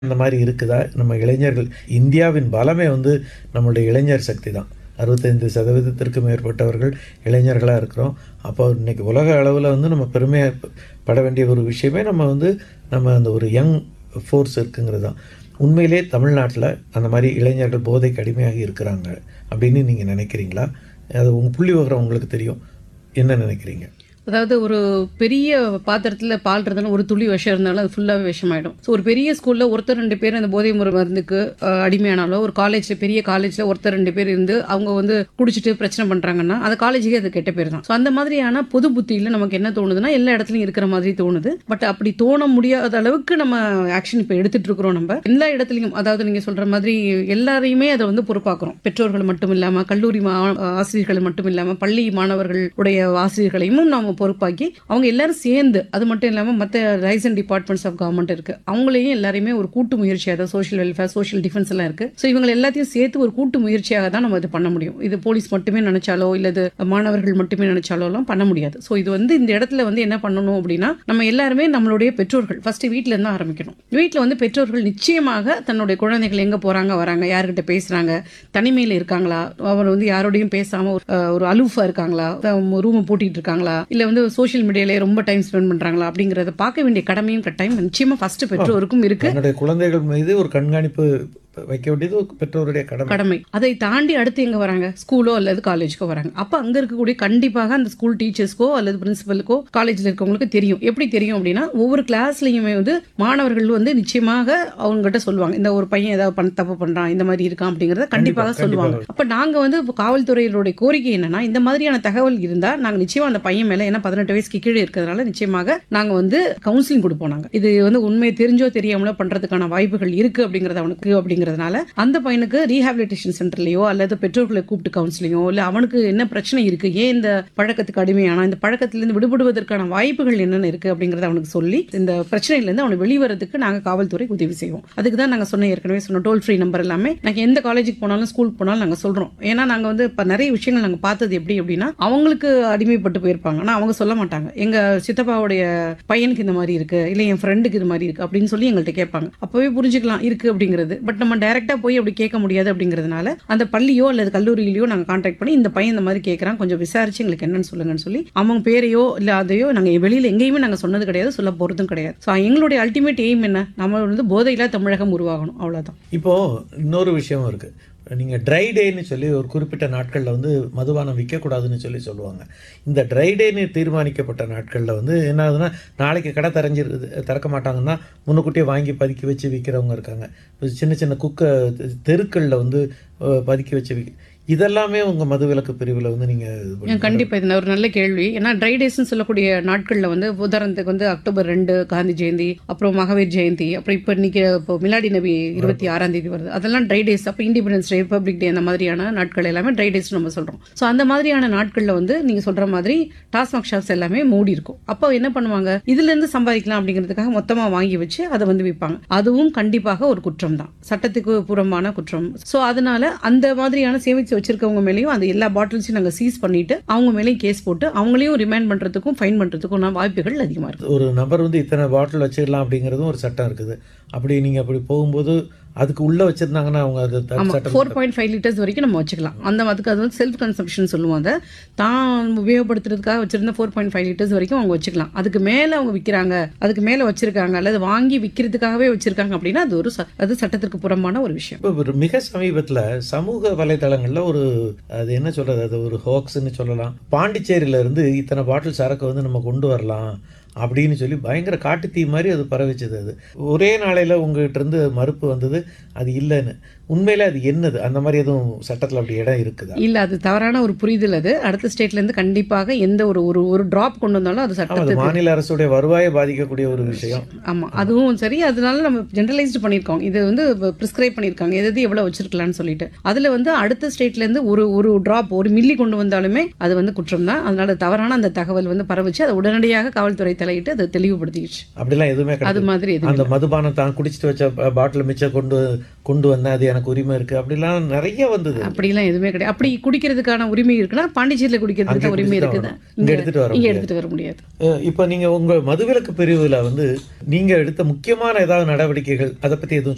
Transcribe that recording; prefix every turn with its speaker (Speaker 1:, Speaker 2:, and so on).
Speaker 1: இந்த மாதிரி இருக்குதா நம்ம இளைஞர்கள் இந்தியாவின் பலமே வந்து நம்மளுடைய இளைஞர் சக்தி தான் அறுபத்தைந்து சதவீதத்திற்கு மேற்பட்டவர்கள் இளைஞர்களாக இருக்கிறோம் அப்போ இன்னைக்கு உலக அளவில் வந்து நம்ம பெருமையாக பட வேண்டிய ஒரு விஷயமே நம்ம வந்து நம்ம அந்த ஒரு யங் ஃபோர்ஸ் இருக்குங்கிறது தான் உண்மையிலே தமிழ்நாட்டில் அந்த மாதிரி இளைஞர்கள் போதைக்கு அடிமையாகி இருக்கிறாங்க அப்படின்னு நீங்கள் நினைக்கிறீங்களா அது உங்கள் புள்ளி விவரம் உங்களுக்கு தெரியும் என்ன நினைக்கிறீங்க
Speaker 2: அதாவது ஒரு பெரிய பாத்திரத்தில் பால் இருந்தாலும் ஒரு துளி விஷம் இருந்தாலும் அது ஃபுல்லாகவே விஷமாயிடும் ஸோ ஒரு பெரிய ஸ்கூலில் ஒருத்தர் ரெண்டு பேர் அந்த போதை முறை மருந்துக்கு அஹ், அடிமையானாலோ ஒரு காலேஜில் பெரிய காலேஜில் ஒருத்தர் ரெண்டு பேர் இருந்து அவங்க வந்து குடிச்சிட்டு பிரச்சனை பண்ணுறாங்கன்னா அந்த காலேஜுக்கே அது கெட்ட பேர் தான் ஸோ அந்த மாதிரியான பொது புத்தியில் நமக்கு என்ன தோணுதுன்னா எல்லா இடத்துலையும் இருக்கிற மாதிரி தோணுது பட் அப்படி தோண முடியாத அளவுக்கு நம்ம ஆக்ஷன் இப்போ எடுத்துட்டு இருக்கிறோம் நம்ம எல்லா இடத்துலையும் அதாவது நீங்கள் சொல்கிற மாதிரி எல்லாரையுமே அதை வந்து பொறுப்பாக்குறோம் பெற்றோர்கள் மட்டும் இல்லாமல் கல்லூரி மா ஆசிரியர்கள் மட்டும் இல்லாமல் பள்ளி மாணவர்களுடைய ஆசிரியர்களையும் நாம பொறுப்பாக்கி அவங்க எல்லாரும் சேர்ந்து அது மட்டும் இல்லாமல் மற்ற லைசன் டிபார்ட்மெண்ட்ஸ் ஆஃப் கவர்மெண்ட் இருக்கு அவங்களையும் எல்லாரையுமே ஒரு கூட்டு முயற்சியாக தான் சோஷியல் வெல்ஃபேர் சோஷியல் டிஃபென்ஸ் எல்லாம் இருக்கு ஸோ இவங்க எல்லாத்தையும் சேர்த்து ஒரு கூட்டு முயற்சியாக தான் நம்ம இது பண்ண முடியும் இது போலீஸ் மட்டுமே நினைச்சாலோ இல்ல இது மாணவர்கள் மட்டுமே நினைச்சாலோ எல்லாம் பண்ண முடியாது ஸோ இது வந்து இந்த இடத்துல வந்து என்ன பண்ணணும் அப்படின்னா நம்ம எல்லாருமே நம்மளுடைய பெற்றோர்கள் ஃபர்ஸ்ட் வீட்ல இருந்து ஆரம்பிக்கணும் வீட்டில் வந்து பெற்றோர்கள் நிச்சயமாக தன்னுடைய குழந்தைகள் எங்க போறாங்க வராங்க யார்கிட்ட பேசுறாங்க தனிமையில் இருக்காங்களா அவர் வந்து யாரோடையும் பேசாம ஒரு, அஹ், ஒரு அலூஃபா இருக்காங்களா ரூமை பூட்டிட்டு இருக்காங்களா இல்ல வந்து சோஷியல் மீடியாலே ரொம்ப டைம் ஸ்பெண்ட் பண்றாங்களா அப்படிங்கறத பார்க்க வேண்டிய கடமையும் கட்டாயம் நிச்சயமா ஃபர்ஸ்ட் பெற்றோருக்கும் இருக்கு
Speaker 1: தன்னுடைய குழந்தைகள் மீது ஒரு கண்காணிப்பு வைக்க வேண்டியது ஒரு பெற்றோருடைய கடமை
Speaker 2: கடமை அதை தாண்டி அடுத்து எங்க வராங்க ஸ்கூலோ அல்லது காலேஜ்க்கோ வராங்க அப்ப அங்க இருக்கக்கூடிய கண்டிப்பாக அந்த ஸ்கூல் டீச்சர்ஸ்க்கோ அல்லது பிரின்சிபலுக்கோ காலேஜ்ல இருக்கவங்களுக்கு தெரியும் எப்படி தெரியும் அப்படின்னா ஒவ்வொரு கிளாஸ்லயுமே வந்து மாணவர்கள் வந்து நிச்சயமாக அவங்ககிட்ட சொல்லுவாங்க இந்த ஒரு பையன் ஏதாவது பண்ண தப்பு பண்றான் இந்த மாதிரி இருக்கான் அப்படிங்கறத கண்டிப்பாக சொல்லுவாங்க அப்ப நாங்க வந்து இப்ப காவல்துறையினுடைய கோரிக்கை என்னன்னா இந்த மாதிரியான தகவல் இருந்தா நாங்க நிச்சயமா அந்த பையன் மேல ஏன்னா பதினெட்டு வயசுக்கு கீழே இருக்கிறதுனால நிச்சயமாக நாங்க வந்து கவுன்சிலிங் கொடுப்போம் நாங்க இது வந்து உண்மையை தெரிஞ்சோ தெரியாமலோ பண்றதுக்கான வாய்ப்புகள் இருக்கு அப்படிங்கறது அவனுக்கு அப்படிங்கறதுனால அந்த பையனுக்கு ரீஹாபிலிட்டேஷன் சென்டர்லயோ அல்லது பெற்றோர்களை கூப்பிட்டு கவுன்சிலிங்கோ இல்ல அவனுக்கு என்ன பிரச்சனை இருக்கு ஏன் இந்த பழக்கத்துக்கு அடிமையானா இந்த பழக்கத்திலிருந்து விடுபடுவதற்கான வாய்ப்புகள் என்னென்ன இருக்கு அப்படிங்கறத அவனுக்கு சொல்லி இந்த பிரச்சனையில இருந்து அவனை வெளிவரதுக்கு நாங்க காவல்துறை உதவி செய்வோம் அதுக்கு தான் நாங்க சொன்ன ஏற்கனவே சொன்ன டோல் ஃப்ரீ நம்பர் எல்லாமே நாங்க எந்த காலேஜுக்கு போனாலும் ஸ்கூலுக்கு போனாலும் நாங்க சொல்றோம் ஏன்னா நாங்க வந்து இப்ப நிறைய விஷயங்கள் நாங்க பார்த்தது எப்படி அப்படின்னா அவங்களுக்கு அடிமைப்பட்டு போயிருப்பாங்க ஆனா அவங்க சொல்ல மாட்டாங்க எங்க சித்தப்பாவுடைய பையனுக்கு இந்த மாதிரி இருக்கு இல்ல என் ஃப்ரெண்டுக்கு இது மாதிரி இருக்கு அப்படின்னு சொல்லி எங்கள்கிட்ட கேட்பாங்க அப்பவே புரிஞ்சுக்கலாம் இருக்கு அப்படிங்கிறது பட் நம்ம டைரக்டா போய் அப்படி கேட்க முடியாது அப்படிங்கிறதுனால அந்த பள்ளியோ அல்லது கல்லூரியிலயோ நாங்க கான்டாக்ட் பண்ணி இந்த பையன் இந்த மாதிரி கேட்கறான் கொஞ்சம் விசாரிச்சு எங்களுக்கு என்னன்னு சொல்லுங்கன்னு சொல்லி அவங்க பேரையோ இல்ல அதையோ நாங்க வெளியில எங்கேயுமே நாங்க சொன்னது கிடையாது சொல்ல போறதும் கிடையாது ஸோ எங்களுடைய அல்டிமேட் எய்ம் என்ன நம்ம வந்து போதையில்லா தமிழகம் உருவாகணும் அவ்வளவுதான்
Speaker 1: இப்போ இன்னொரு விஷயம் இருக்கு நீங்க ட்ரை டேன்னு சொல்லி ஒரு குறிப்பிட்ட நாட்கள்ல வந்து மதுபானம் விற்கக்கூடாதுன்னு சொல்லி சொல்லுவாங்க இந்த ட்ரை டேன்னு தீர்மானிக்கப்பட்ட நாட்கள்ல வந்து என்ன ஆகுதுன்னா நாளைக்கு கடை திறஞ்சிரு திறக்க மாட்டாங்கன்னா முன்னுக்கூட்டியே வாங்கி பதுக்கி வச்சு விற்கிறவங்க இருக்காங்க இப்ப சின்ன சின்ன குக்க தெருக்கள்ல வந்து அஹ், பதுக்கி வச்சு விக்க இதெல்லாமே உங்க மதுவிலக்கு பிரிவில் வந்து நீங்க இது பண்ணி-
Speaker 2: ஏன் கண்டிப்பா இது ஒரு நல்ல கேள்வி ஏன்னா ட்ரை டேஸ்னு சொல்லக்கூடிய நாட்கள்ல வந்து உதாரணத்துக்கு வந்து அக்டோபர் ரெண்டு காந்தி ஜெயந்தி அப்புறம் மகாவீர் ஜெயந்தி அப்புறம் இப்போ இன்னைக்கு இப்போ மிலாடி நபி இருபத்தி ஆறாம் தேதி வருது அதெல்லாம் ட்ரை டேஸ் அப்போ இண்டிபெண்டன்ஸ் டே ரிப்பப்ளிக் டே அந்த மாதிரியான நாட்கள் எல்லாமே ட்ரை டேஸ் நம்ம சொல்றோம் ஸோ அந்த மாதிரியான நாட்கள்ல வந்து நீங்க சொல்ற மாதிரி டாஸ்மாக் ஷாப்ஸ் எல்லாமே மூடி இருக்கும் அப்போ என்ன பண்ணுவாங்க இதுல இருந்து சம்பாதிக்கலாம் அப்படிங்கிறதுக்காக மொத்தமா வாங்கி வச்சு அதை வந்து விற்பாங்க அதுவும் கண்டிப்பாக ஒரு குற்றம் தான் சட்டத்துக்கு புறம்பான குற்றம் ஸோ அதனால அந்த மாதிரியான சேமிச்சு வச்சிருக்கவங்க மேலேயும் அந்த எல்லா பாட்டில்ஸையும் நாங்கள் சீஸ் பண்ணிட்டு அவங்க மேலேயும் கேஸ் போட்டு அவங்களையும் ரிமைண்ட் பண்றதுக்கும் ஃபைன் பண்றதுக்கும் வாய்ப்புகள் அதிகமா இருக்கு
Speaker 1: ஒரு நபர் வந்து இத்தனை பாட்டில் வச்சிடலாம் அப்படிங்கிறதும் ஒரு சட்டம் இருக்குது அப்படி நீங்க அப்படி போகும்போது அதுக்கு உள்ள வச்சிருந்தாங்கன்னா அவங்க அது தடு-
Speaker 2: ஆமா
Speaker 1: சட்டம்
Speaker 2: ஃபோர் பாயிண்ட் ஃபைவ் லிட்டர்ஸ் வரைக்கும் நம்ம வச்சுக்கலாம் அந்த அதுக்கு அது வந்து செல்ஃப் கன்சம்ஷன் சொல்லுவோம் அதை தான் உபயோகப்படுத்துறதுக்காக வச்சிருந்த ஃபோர் பாயிண்ட் ஃபைவ் லிட்டர்ஸ் வரைக்கும் அவங்க வச்சுக்கலாம் அதுக்கு மேல அவங்க விற்கிறாங்க அதுக்கு மேல வச்சிருக்காங்க அல்லது வாங்கி விற்கிறதுக்காகவே வச்சிருக்காங்க அப்படின்னா அது ஒரு ச- அது சட்டத்திற்கு புறம்பான ஒரு விஷயம்
Speaker 1: இப்போ ஒரு மிக சமீபத்தில் சமூக வலைதளங்களில் ஒரு அது என்ன சொல்றது அது ஒரு ஹோக்ஸ்ன்னு சொல்லலாம் பாண்டிச்சேரியில இருந்து இத்தனை பாட்டில் சரக்கு வந்து நம்ம கொண்டு வரலாம் அப்படின்னு சொல்லி பயங்கர காட்டுத்தீ மாதிரி அது பரவிச்சது அது ஒரே நாளையில் உங்ககிட்ட இருந்து மறுப்பு வந்தது அது இல்லைன்னு உண்மையில அது என்னது அந்த மாதிரி எதுவும் சட்டத்தில் அப்படி இடம் இருக்குதா
Speaker 2: இல்ல அது தவறான ஒரு புரிதல் அது அடுத்த ஸ்டேட்ல இருந்து கண்டிப்பாக எந்த ஒரு ஒரு ஒரு டிராப் கொண்டு வந்தாலும் அது
Speaker 1: ஆமா, அது
Speaker 2: சட்டத்துக்கு
Speaker 1: மாநில அரசுடைய வருவாயை பாதிக்கக்கூடிய ஒரு விஷயம்
Speaker 2: ஆமா அதுவும் சரி அதனால நம்ம ஜெனரலைஸ்டு பண்ணியிருக்கோம் இது வந்து ப்ரிஸ்கிரைப் பண்ணியிருக்காங்க எது எது எவ்வளவு வச்சிருக்கலாம்னு சொல்லிட்டு அதுல வந்து அடுத்த ஸ்டேட்ல இருந்து ஒரு ஒரு டிராப் ஒரு மில்லி கொண்டு வந்தாலுமே அது வந்து குற்றம் தான் அதனால தவறான அந்த தகவல் வந்து பரவுச்சு அதை உடனடியாக காவல்துறை தலையிட்டு அதை தெளிவுபடுத்திடுச்சு
Speaker 1: அப்படிலாம் எதுவுமே
Speaker 2: அது
Speaker 1: கிடையாது
Speaker 2: மாதிரி எதுவும்
Speaker 1: அந்த மதுபானம் தான் குடிச்சிட்டு வச்ச பாட்டில் மிச்சம் கொண்டு கொண்டு வந்தேன் அது எனக்கு உரிமை இருக்கு அப்படிலாம் நிறைய வந்தது
Speaker 2: அப்படிலாம் எதுவுமே கிடையாது அப்படி குடிக்கிறதுக்கான உரிமை இருக்குன்னா பாண்டிச்சேரியில குடிக்கிறதுக்கு
Speaker 1: அங்கே
Speaker 2: தான் உரிமை
Speaker 1: குடிச்சிட்டு
Speaker 2: இருக்குது
Speaker 1: வரணும். இங்க எடுத்துட்டு வர
Speaker 2: இங்க
Speaker 1: முடியாது.
Speaker 2: எடுத்துட்டு வர முடியாது
Speaker 1: அஹ் இப்போ நீங்க உங்க மதுவிலக்கு பிரிவுல வந்து நீங்க எடுத்த முக்கியமான ஏதாவது நடவடிக்கைகள் அதை பத்தி எதுவும்